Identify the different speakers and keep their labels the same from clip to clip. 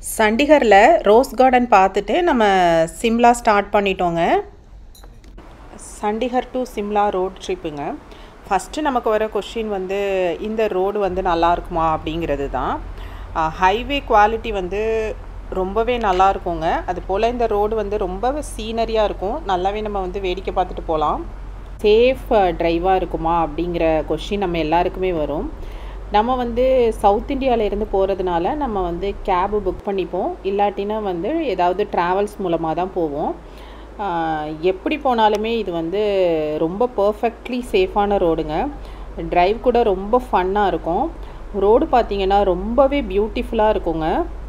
Speaker 1: சண்டிகரில் rose garden பார்த்துட்டு நம்ம சிம்லா ஸ்டார்ட் பண்ணிட்டோங்க சண்டிகர் டு சிம்லா ரோட் ட்ரிப்புங்க ஃபஸ்ட்டு நமக்கு வர கொஷின் வந்து இந்த ரோடு வந்து நல்லா இருக்குமா அப்படிங்கிறது தான் ஹைவே குவாலிட்டி வந்து ரொம்பவே நல்லா இருக்குங்க அது போல் இந்த ரோடு வந்து ரொம்ப சீனரியாக இருக்கும் நல்லாவே நம்ம வந்து வேடிக்கை பார்த்துட்டு போகலாம் சேஃப் டிரைவாக இருக்குமா அப்படிங்கிற கொஷின் நம்ம எல்லாருக்குமே வரும் நம்ம வந்து சவுத் இந்தியாவிலேருந்து போகிறதுனால நம்ம வந்து கேபு புக் பண்ணிப்போம் இல்லாட்டினா வந்து ஏதாவது ட்ராவல்ஸ் மூலமாக தான் போவோம் எப்படி போனாலுமே இது வந்து ரொம்ப பர்ஃபெக்ட்லி சேஃபான ரோடுங்க ட்ரைவ் கூட ரொம்ப ஃபன்னாக இருக்கும் ரோடு பார்த்திங்கன்னா ரொம்பவே பியூட்டிஃபுல்லாக இருக்குங்க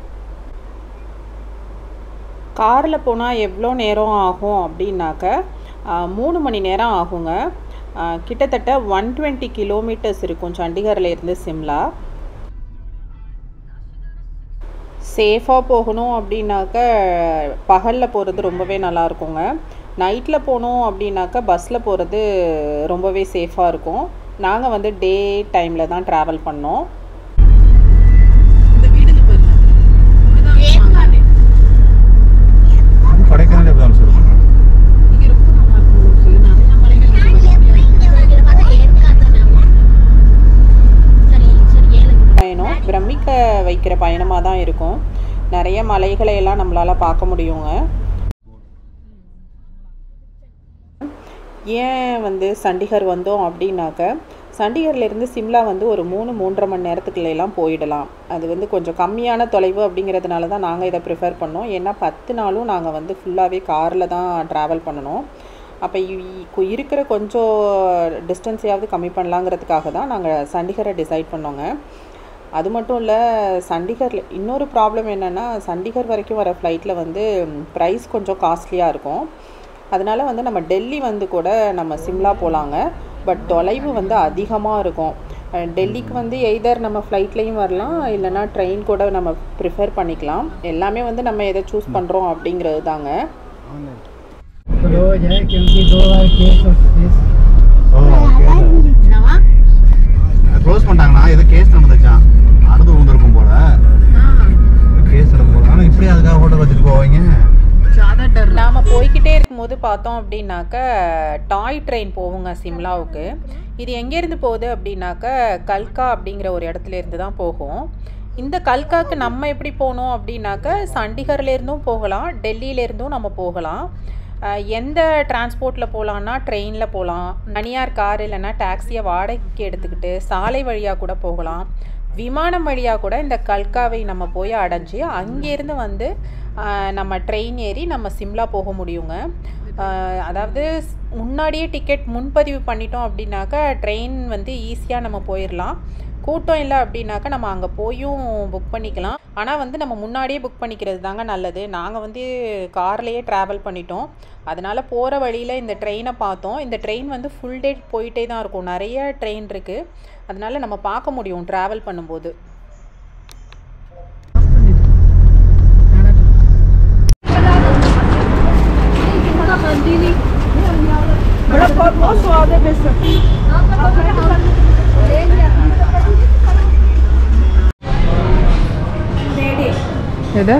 Speaker 1: காரில் போனால் எவ்வளோ நேரம் ஆகும் அப்படின்னாக்க மூணு மணி நேரம் ஆகுங்க கிட்டத்தட்ட ஒன் டுவெண்ட்டி கிலோமீட்டர்ஸ் இருக்கும் சண்டிகரில் இருந்து சிம்லா சேஃபாக போகணும் அப்படின்னாக்க பகலில் போகிறது ரொம்பவே நல்லா இருக்குங்க நைட்டில் போனோம் அப்படின்னாக்க பஸ்ஸில் போகிறது ரொம்பவே சேஃபாக இருக்கும் நாங்கள் வந்து டே டைமில் தான் ட்ராவல் பண்ணோம்
Speaker 2: கொடைக்கானல் எப்படி தான் சொல்லுவாங்க
Speaker 1: பயணம் பிரமிக்க வைக்கிற பயணமாக தான் இருக்கும் நிறைய மலைகளை எல்லாம் நம்மளால் பார்க்க முடியுங்க ஏன் வந்து சண்டிகர் வந்தோம் அப்படின்னாக்க சண்டிகர்லேருந்து சிம்லா வந்து ஒரு மூணு மூன்றரை மணி நேரத்துக்குள்ளெல்லாம் போயிடலாம் அது வந்து கொஞ்சம் கம்மியான தொலைவு அப்படிங்கிறதுனால தான் நாங்கள் இதை ப்ரிஃபர் பண்ணோம் ஏன்னா பத்து நாளும் நாங்கள் வந்து ஃபுல்லாகவே காரில் தான் ட்ராவல் பண்ணணும் அப்போ இருக்கிற கொஞ்சம் டிஸ்டன்ஸையாவது கம்மி பண்ணலாங்கிறதுக்காக தான் நாங்கள் சண்டிகரை டிசைட் பண்ணோங்க அது மட்டும் இல்லை சண்டிகரில் இன்னொரு ப்ராப்ளம் என்னென்னா சண்டிகர் வரைக்கும் வர ஃப்ளைட்டில் வந்து ப்ரைஸ் கொஞ்சம் காஸ்ட்லியாக இருக்கும் அதனால் வந்து நம்ம டெல்லி வந்து கூட நம்ம சிம்லா போகலாங்க பட் தொலைவு வந்து அதிகமாக இருக்கும் டெல்லிக்கு வந்து எய்தர் நம்ம ஃப்ளைட்லேயும் வரலாம் இல்லைனா ட்ரெயின் கூட நம்ம ப்ரிஃபர் பண்ணிக்கலாம் எல்லாமே வந்து நம்ம எதை சூஸ் பண்ணுறோம் அப்படிங்கிறது தாங்க
Speaker 3: रोज है क्योंकि दो बार केस हो केस
Speaker 2: ஓ க்ளோஸ் பண்ணிட்டாங்கண்ணா ஏதோ கேஸ் நடந்துச்சான் அடுத்து விழுந்திருக்கும் போல கேஸ் நடக்கும் போல ஆனால் இப்படி அதுக்காக ஹோட்டல் வச்சுட்டு போவீங்க
Speaker 1: நாம் போய்கிட்டே இருக்கும்போது பார்த்தோம் அப்படின்னாக்க டாய் ட்ரெயின் போவோங்க சிம்லாவுக்கு இது எங்கேருந்து போகுது அப்படின்னாக்க கல்கா அப்படிங்கிற ஒரு இடத்துல இருந்து தான் போகும் இந்த கல்காக்கு நம்ம எப்படி போகணும் அப்படின்னாக்க சண்டிகர்லேருந்தும் போகலாம் டெல்லியிலேருந்தும் நம்ம போகலாம் எந்த டிரான்ஸ்போர்ட்டில் போகலான்னா ட்ரெயினில் போகலாம் தனியார் கார் இல்லைன்னா டாக்ஸியை வாடகைக்கு எடுத்துக்கிட்டு சாலை வழியாக கூட போகலாம் விமானம் வழியாக கூட இந்த கல்காவை நம்ம போய் அடைஞ்சி அங்கேருந்து வந்து நம்ம ட்ரெயின் ஏறி நம்ம சிம்லா போக முடியுங்க அதாவது முன்னாடியே டிக்கெட் முன்பதிவு பண்ணிட்டோம் அப்படின்னாக்கா ட்ரெயின் வந்து ஈஸியாக நம்ம போயிடலாம் கூட்டம் இல்லை அப்படின்னாக்கா நம்ம அங்கே போயும் புக் பண்ணிக்கலாம் ஆனால் வந்து நம்ம முன்னாடியே புக் பண்ணிக்கிறது தாங்க நல்லது நாங்கள் வந்து கார்லேயே ட்ராவல் பண்ணிட்டோம் அதனால் போகிற வழியில் இந்த ட்ரெயினை பார்த்தோம் இந்த ட்ரெயின் வந்து ஃபுல் டே போயிட்டே தான் இருக்கும் நிறைய ட்ரெயின் இருக்குது அதனால் நம்ம பார்க்க முடியும் ட்ராவல் பண்ணும்போது எது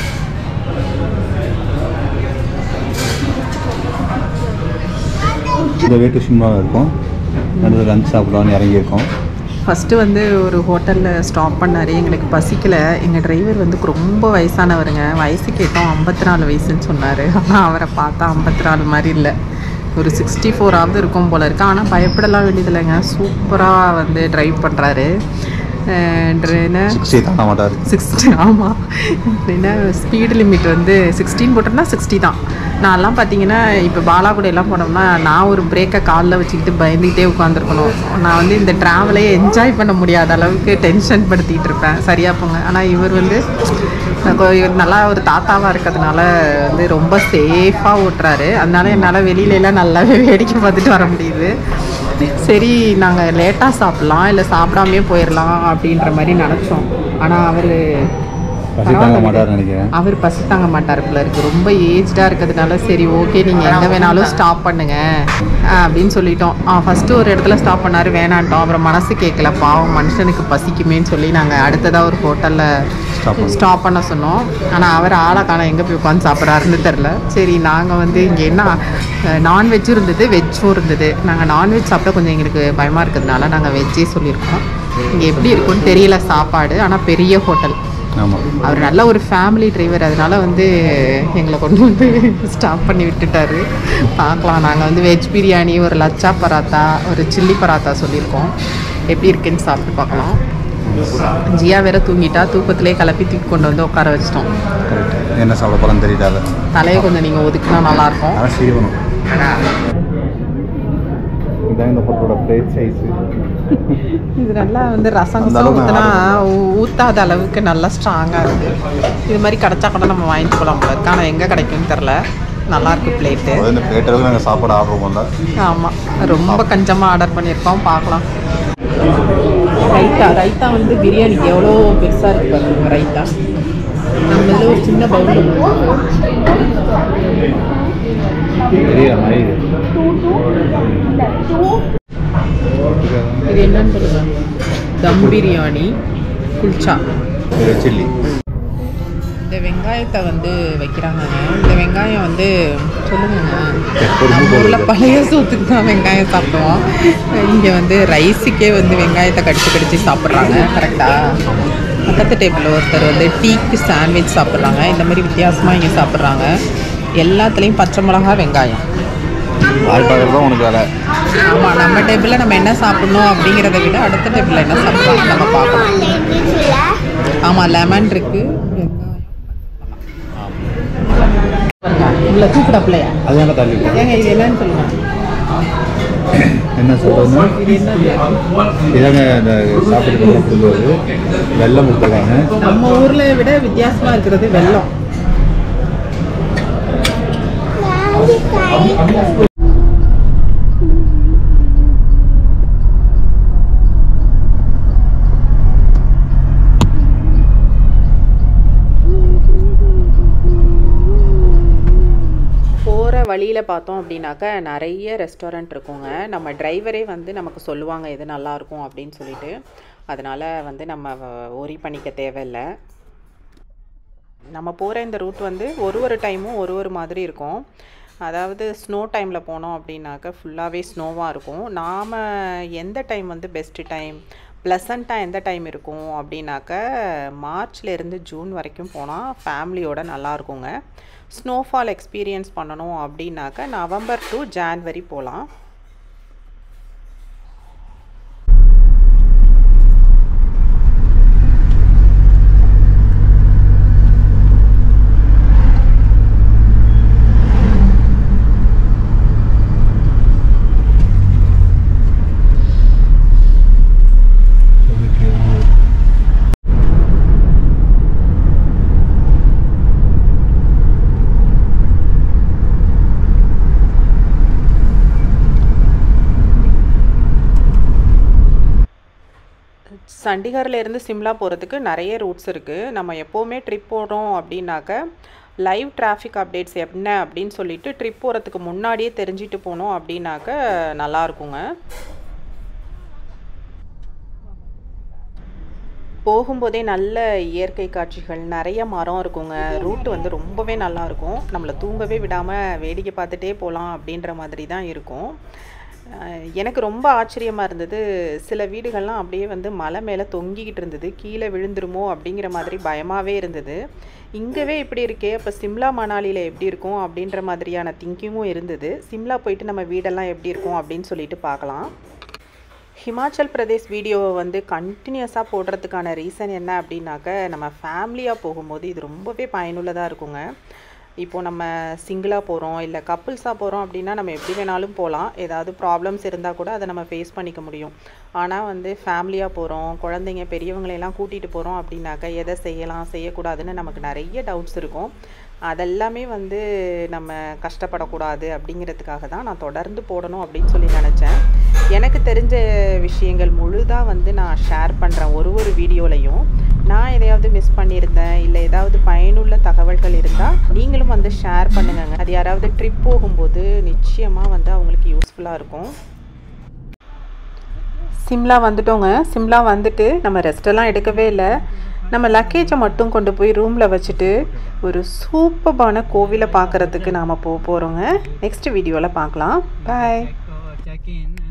Speaker 2: இந்த வீட்டு சும்மா இருக்கும் நடுவில் லஞ்ச் சாப்பிடலாம்னு இறங்கியிருக்கோம்
Speaker 1: ஃபஸ்ட்டு வந்து ஒரு ஹோட்டலில் ஸ்டாப் பண்ணார் எங்களுக்கு பசிக்கலை எங்கள் டிரைவர் வந்து ரொம்ப வயசானவருங்க வயசு கேட்டோம் ஐம்பத்தி நாலு வயசுன்னு சொன்னார் ஆனால் அவரை பார்த்தா ஐம்பத்தி நாலு மாதிரி இல்லை ஒரு சிக்ஸ்டி ஃபோராவது இருக்கும் போல இருக்கு ஆனால் பயப்படலாம் வேண்டியதில்லைங்க சூப்பராக வந்து ட்ரைவ் பண்ணுறாரு என்ன
Speaker 2: சிக்ஸ்டி தாண்ட மாட்டார்
Speaker 1: சிக்ஸ்டி ஆமாம் என்ன ஸ்பீடு லிமிட் வந்து சிக்ஸ்டீன் போட்டோம்னா சிக்ஸ்டி தான் நான்லாம் பார்த்தீங்கன்னா இப்போ பாலா கூட எல்லாம் போனோம்னா நான் ஒரு பிரேக்கை காலில் வச்சுக்கிட்டு பயந்துக்கிட்டே உட்காந்துருக்கணும் நான் வந்து இந்த ட்ராவலே என்ஜாய் பண்ண முடியாத அளவுக்கு டென்ஷன் படுத்திகிட்டு இருப்பேன் சரியாக போங்க ஆனால் இவர் வந்து நல்லா ஒரு தாத்தாவாக இருக்கிறதுனால வந்து ரொம்ப சேஃபாக ஓட்டுறாரு அதனால என்னால் வெளியிலலாம் நல்லாவே வேடிக்கை பார்த்துட்டு வர முடியுது சரி நாங்கள் லேட்டாக சாப்பிட்லாம் இல்லை சாப்பிடாமே போயிடலாம் அப்படின்ற மாதிரி நினச்சோம் ஆனால் அவர்
Speaker 2: பசி தாங்க மாட்டாருன்னு நினைக்கிறேன்
Speaker 1: அவர் பசி தாங்க மாட்டார் போல இருக்கு ரொம்ப ஏஜ்டாக இருக்கிறதுனால சரி ஓகே நீங்கள் எங்கே வேணாலும் ஸ்டாப் பண்ணுங்க ஆ, அப்படின்னு சொல்லிட்டோம் ஃபஸ்ட்டு ஒரு இடத்துல ஸ்டாப் பண்ணார் வேணான்ட்டோம் அப்புறம் மனசு கேட்கல பாவம் மனுஷனுக்கு பசிக்குமேன்னு சொல்லி நாங்கள் அடுத்ததாக ஒரு ஹோட்டலில்
Speaker 2: Stop பண்ணோம்.
Speaker 1: ஸ்டாப் பண்ண சொன்னோம் ஆனால் அவர் ஆளை காண எங்கே போய் உட்காந்து சாப்பிட்றாருன்னு தெரில சரி நாங்கள் வந்து இங்கே என்ன நான்வெஜ்ஜும் இருந்தது வெஜ்ஜும் இருந்தது நாங்கள் நான்வெஜ் சாப்பிட்டா கொஞ்சம் எங்களுக்கு பயமாக இருக்கிறதுனால நாங்கள் வெஜ்ஜே சொல்லியிருக்கோம் இங்கே எப்படி இருக்கும்னு தெரியல சாப்பாடு ஆனால் பெரிய ஹோட்டல்
Speaker 2: ஆமாம்
Speaker 1: அவர் நல்ல ஒரு ஃபேமிலி டிரைவர் அதனால வந்து எங்களை கொண்டு வந்து ஸ்டாப் பண்ணி விட்டுட்டாரு பார்க்கலாம் நாங்கள் வந்து வெஜ் பிரியாணி ஒரு லச்சா பராத்தா ஒரு சில்லி பராத்தா சொல்லியிருக்கோம் எப்படி இருக்குன்னு சாப்பிட்டு பார்க்கலாம் ஜியா வேற தூங்கிட்டா தூக்கத்திலே கிளப்பி தூக்கி கொண்டு வந்து உட்கார வச்சிட்டோம்
Speaker 2: கரெக்ட் என்ன சாப்பிட போகிறேன்னு தெரியல
Speaker 1: தலையை கொஞ்சம் நீங்கள் ஒதுக்குனா நல்லாயிருக்கும்
Speaker 2: அதான் சீவணும் இதான் இந்த ஹோட்டலோட பிளேட் சைஸு
Speaker 1: இது நல்லா வந்து ரசம்
Speaker 2: அந்த
Speaker 1: ரசம்
Speaker 2: அளவுக்கு
Speaker 1: ஊற்றினா ஊற்றாத அளவுக்கு நல்லா ஸ்ட்ராங்காக இருக்குது இது மாதிரி கிடச்சா கூட நம்ம வாங்கிட்டு போகலாம் போல இருக்கு ஆனால் எங்கே கிடைக்கும்னு தெரில நல்லாயிருக்கு பிளேட்டு
Speaker 2: இந்த பிளேட் அளவுக்கு நாங்கள் சாப்பாடு ஆர்டர் பண்ணல
Speaker 1: ஆமாம் ரொம்ப கஞ்சமாக ஆர்டர் பண்ணியிருக்கோம் பார்க்கலாம் ரைத்தா ரைத்தா வந்து பிரியாணிக்கு எவ்வளோ பெருசாக இருக்குது பாருங்க ரைத்தா நம்ம இதில் ஒரு சின்ன பவுல்
Speaker 2: பெரிய மாதிரி
Speaker 1: இது என்னன்னு சொல்லுங்க தம் பிரியாணி குல்ச்சா
Speaker 2: சில்லி
Speaker 1: இந்த வெங்காயத்தை வந்து வைக்கிறாங்கங்க இந்த வெங்காயம் வந்து சொல்லுங்க
Speaker 2: ஒரு
Speaker 1: நம்ம
Speaker 2: மூணு
Speaker 1: ஊரில் பழைய சோத்துக்கு தான் வெங்காயம் சாப்பிடுவோம் இங்கே வந்து ரைஸுக்கே வந்து வெங்காயத்தை கடிச்சு கடிச்சு சாப்பிட்றாங்க கரெக்டாக பக்கத்து டேபிளில் ஒருத்தர் வந்து டீக்கு சாண்ட்விச் சாப்பிட்றாங்க இந்த மாதிரி வித்தியாசமாக இங்கே சாப்பிட்றாங்க எல்லாத்துலேயும் பச்சை மிளகா வெங்காயம்
Speaker 2: அது பார்க்குறது தான் உனக்கு வேலை
Speaker 1: ஆமாம் நம்ம டேபிளில் நம்ம என்ன சாப்பிடணும் அப்படிங்கிறத விட அடுத்த டேபிளில் என்ன சாப்பிட்றாங்க நம்ம பார்க்கணும் ஆமாம் லெமன் இருக்குது வெங்காயம் உள்ள தூக்குறாப்லையா
Speaker 2: அது என்ன தள்ளி விட்டேன்.
Speaker 1: ஏங்க இது என்னன்னு சொல்லுங்க
Speaker 2: என்ன சொல்கிறதுன்னா
Speaker 1: இது என்னது
Speaker 2: இதாங்க இந்த சாப்பிட்டு கொடுக்குறது வெள்ளம் கொடுத்துருக்காங்க
Speaker 1: நம்ம ஊர்ல விட வித்தியாசமா இருக்கிறது வெள்ளம் போகிற வழியில் பார்த்தோம் அப்படின்னாக்கா நிறைய ரெஸ்டாரண்ட் இருக்குங்க நம்ம டிரைவரே வந்து நமக்கு சொல்லுவாங்க எது நல்லா இருக்கும் அப்படின்னு சொல்லிட்டு அதனால் வந்து நம்ம ஒரி பண்ணிக்க தேவையில்லை நம்ம போகிற இந்த ரூட் வந்து ஒரு ஒரு டைமும் ஒரு ஒரு மாதிரி இருக்கும் அதாவது ஸ்னோ டைமில் போனோம் அப்படின்னாக்கா ஃபுல்லாகவே ஸ்னோவாக இருக்கும் நாம் எந்த டைம் வந்து பெஸ்ட்டு டைம் ப்ளசண்ட்டாக எந்த டைம் இருக்கும் அப்படின்னாக்க மார்ச்லேருந்து ஜூன் வரைக்கும் போனால் ஃபேமிலியோட நல்லா இருக்குங்க ஸ்னோஃபால் எக்ஸ்பீரியன்ஸ் பண்ணணும் அப்படின்னாக்க நவம்பர் டு ஜான்வரி போகலாம் சண்டிகர்ல இருந்து சிம்லா போகிறதுக்கு நிறைய ரூட்ஸ் இருக்குது நம்ம எப்போவுமே ட்ரிப் போகிறோம் அப்படின்னாக்க லைவ் டிராஃபிக் அப்டேட்ஸ் என்ன அப்படின்னு சொல்லிட்டு ட்ரிப் போகிறதுக்கு முன்னாடியே தெரிஞ்சுட்டு போனோம் அப்படின்னாக்க நல்லா இருக்குங்க போகும்போதே நல்ல இயற்கை காட்சிகள் நிறைய மரம் இருக்குங்க ரூட் வந்து ரொம்பவே நல்லா இருக்கும் நம்மளை தூங்கவே விடாமல் வேடிக்கை பார்த்துட்டே போகலாம் அப்படின்ற மாதிரி தான் இருக்கும் அஹ் எனக்கு ரொம்ப ஆச்சரியமாக இருந்தது சில வீடுகள்லாம் அப்படியே வந்து மலை மேலே தொங்கிக்கிட்டு இருந்தது கீழே விழுந்துருமோ அப்படிங்கிற மாதிரி பயமாகவே இருந்தது இங்கவே இப்படி இருக்கே அப்போ சிம்லா மணாலியில் எப்படி இருக்கும் அப்படின்ற மாதிரியான திங்கிங்கும் இருந்தது சிம்லா போயிட்டு நம்ம வீடெல்லாம் எப்படி இருக்கும் அப்படின்னு சொல்லிட்டு பார்க்கலாம் ஹிமாச்சல் பிரதேஷ் வீடியோவை வந்து கண்டினியூஸாக போடுறதுக்கான ரீசன் என்ன அப்படின்னாக்க நம்ம ஃபேமிலியாக போகும்போது இது ரொம்பவே பயனுள்ளதாக இருக்குங்க இப்போது நம்ம சிங்கிளாக போகிறோம் இல்லை கப்புள்ஸாக போகிறோம் அப்படின்னா நம்ம எப்படி வேணாலும் போகலாம் ஏதாவது ப்ராப்ளம்ஸ் இருந்தால் கூட அதை நம்ம ஃபேஸ் பண்ணிக்க முடியும் ஆனால் வந்து ஃபேமிலியாக போகிறோம் குழந்தைங்க பெரியவங்களையெல்லாம் கூட்டிகிட்டு போகிறோம் அப்படின்னாக்க எதை செய்யலாம் செய்யக்கூடாதுன்னு நமக்கு நிறைய டவுட்ஸ் இருக்கும் அதெல்லாமே வந்து நம்ம கஷ்டப்படக்கூடாது அப்படிங்கிறதுக்காக தான் நான் தொடர்ந்து போடணும் அப்படின்னு சொல்லி நினச்சேன் எனக்கு தெரிஞ்ச விஷயங்கள் முழுதாக வந்து நான் ஷேர் பண்ணுறேன் ஒரு ஒரு வீடியோலையும் நான் எதையாவது ஏதாவது மிஸ் பண்ணியிருந்தேன் இல்லை ஏதாவது பயனுள்ள தகவல்கள் இருந்தால் நீங்களும் வந்து ஷேர் பண்ணுங்கங்க அது யாராவது ட்ரிப் போகும்போது நிச்சயமாக வந்து அவங்களுக்கு யூஸ்ஃபுல்லாக இருக்கும் சிம்லா வந்துட்டோங்க சிம்லா வந்துட்டு நம்ம ரெஸ்டெல்லாம் எடுக்கவே இல்லை நம்ம லக்கேஜை மட்டும் கொண்டு போய் ரூமில் வச்சுட்டு ஒரு சூப்பர்பான கோவிலை பார்க்குறதுக்கு நாம் போக போகிறோங்க நெக்ஸ்ட் வீடியோவில் பார்க்கலாம் பாய்
Speaker 3: check in